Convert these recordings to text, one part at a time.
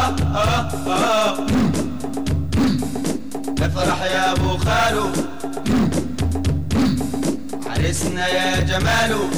آه آه آه افرح يا ابو خالو عرسنا يا جمالو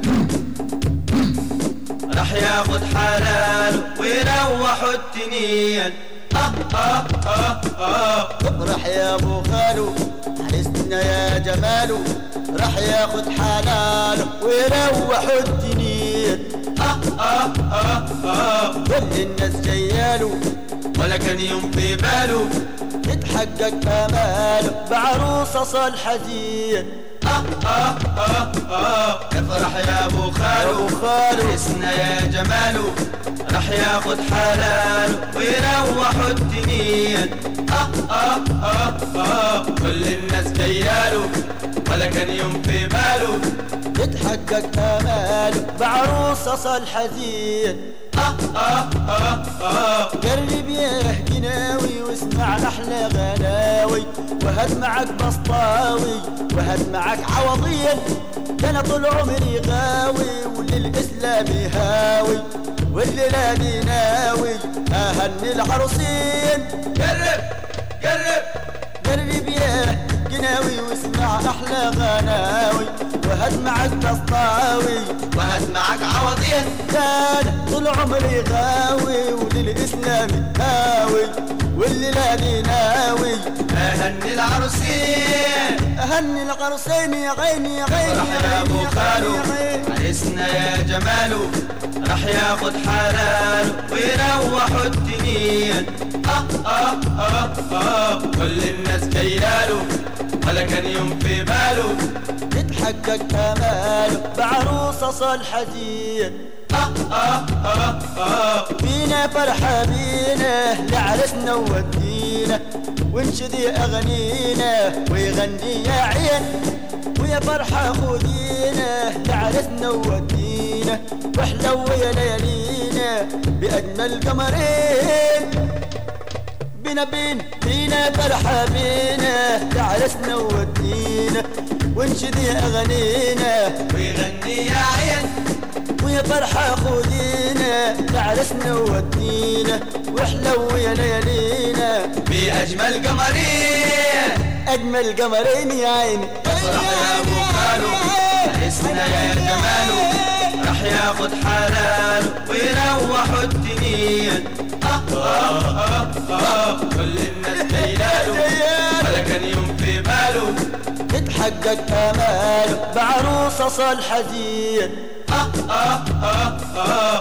راح ياخد حلاله ويروحوا التنين آه آه آه آه افرح يا ابو خالو عرسنا يا جمالو راح ياخد حلاله ويروحوا الدنيا آه آه آه آه كل الناس جياله ولا كان يوم في باله يتحقق اماله بعروسه صالحه زين آه آه آه آه افرح يا ابو خالو أبو خالو. عرسنا يا جمالو راح ياخد حلاله ويروحوا التنين آه آه آه آه كل الناس جياله ولا كان يوم في باله يتحقق اماله بعروسه صالحه زين آه آه آه آه قرب يا جناوي واسمع احلى غناوي وهد معك بسطاوي وهد معك عوضين ده انا طول عمري غاوي وللاسلام هاوي والليله دي ناوي اهني العروسين قرب قرب قرب يا جناوي واسمع احلى غناوي وهد معك بسطاوي وهات معاك عوضين كان طول عمري غاوي وللإسلام هاوي والليلة دي ناوي اهني العروسين أهني القرصين يا غيني يا غيني افرح يا ابو خالو يا غيني عرسنا يا جمالو راح ياخد حلاله ويروحوا التنين آه آه آه آه كل الناس جياله ولا كان يوم في باله يتحقق آماله بعروسة صالحة زين آه آه آه آه فينا فرحة بينا لعرسنا وودينا ونشدي أغنينا ويغني يا عين ويا فرحة خذينا لعرسنا وودينا واحلو يا ليالينا بأجمل قمرين بينا بين بينا فرحة بينا لعرسنا وودينا ونشدي أغنينا ويغني يا عين ويا فرحة خذينا لعرسنا وودينا واحلو يا ليالينا بأجمل قمرين أجمل قمرين يا عيني افرح يا ابو خالو عرسنا يا جمالو راح ياخد حلاله ويروحوا التنين آه آه آه آه كل الناس جيلاله ولا كان يوم في باله يتحقق آماله بعروسة صالحة زين آه آه آه آه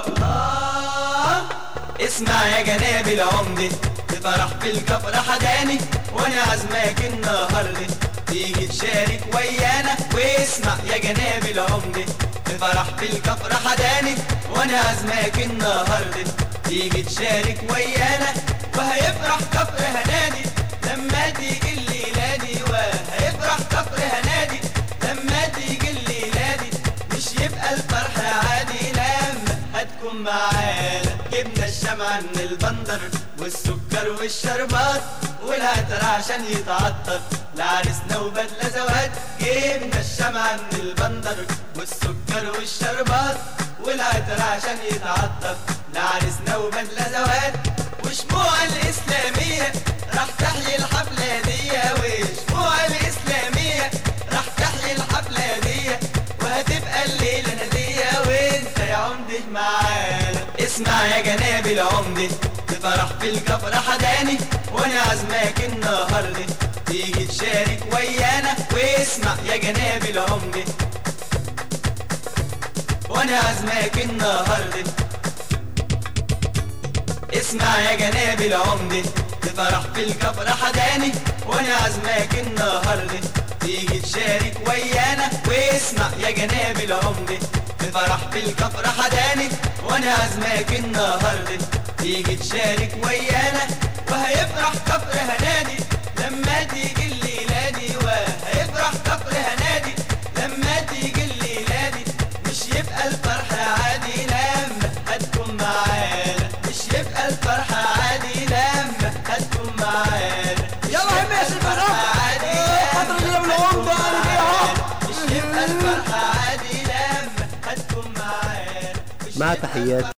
آه اسمع يا جنابي العمدة تفرح في الكفر حداني وانا عزمك النهاردة تيجي تشارك ويانا واسمع يا جنابي العمدة تفرح في الكفر حداني وانا عزمك النهاردة تيجي تشارك ويانا وهيفرح كفر هنادي لما تيجي الليلة دي وهيفرح كفر هنادي لما تيجي الليلة دي مش يبقى الفرح عادي لما هتكون معانا جبنا الشمع من البندر والسكر والشربات والعطر عشان يتعطر لعرسنا وبدلة زواج جبنا الشمع من البندر والسكر والشربات والعطر عشان يتعطر لعرسنا وبدلة زواج وشموع الإسلامية راح تحيي الحفلة دي وشموع الإسلامية راح تحيي الحفلة دي وهتبقى الليلة نادية وانت يا عمدة معانا اسمع يا جنابي العمدة تفرح في الكفر حداني وانا عزمك النهاردة تيجي تشارك ويانا واسمع يا جنابي العمدة وانا عزمك النهاردة اسمع يا جنابي العمدة تفرح في الكفر حداني وانا عزمك النهاردة تيجي تشارك ويانا واسمع يا جنابي العمدة تفرح في الكفر حداني وانا عزمك النهاردة تيجي تشارك ويانا وهيفرح كفر هنادي لما تيجي الليلة دي وهيفرح كفر هنادي لما تيجي الليلة دي مش يبقى الفرح عادي لما هتكون معانا مش يبقى الفرح عادي لما هتكون معانا مش يلا يا يبقى ماشي الفرح الفرح. عادي آه، لما حضر اليوم هتكون العمدة، أنا جاي أهو. معانا. مش يبقى الفرح عادي لما هتكون معانا مش مع يبقى تحيات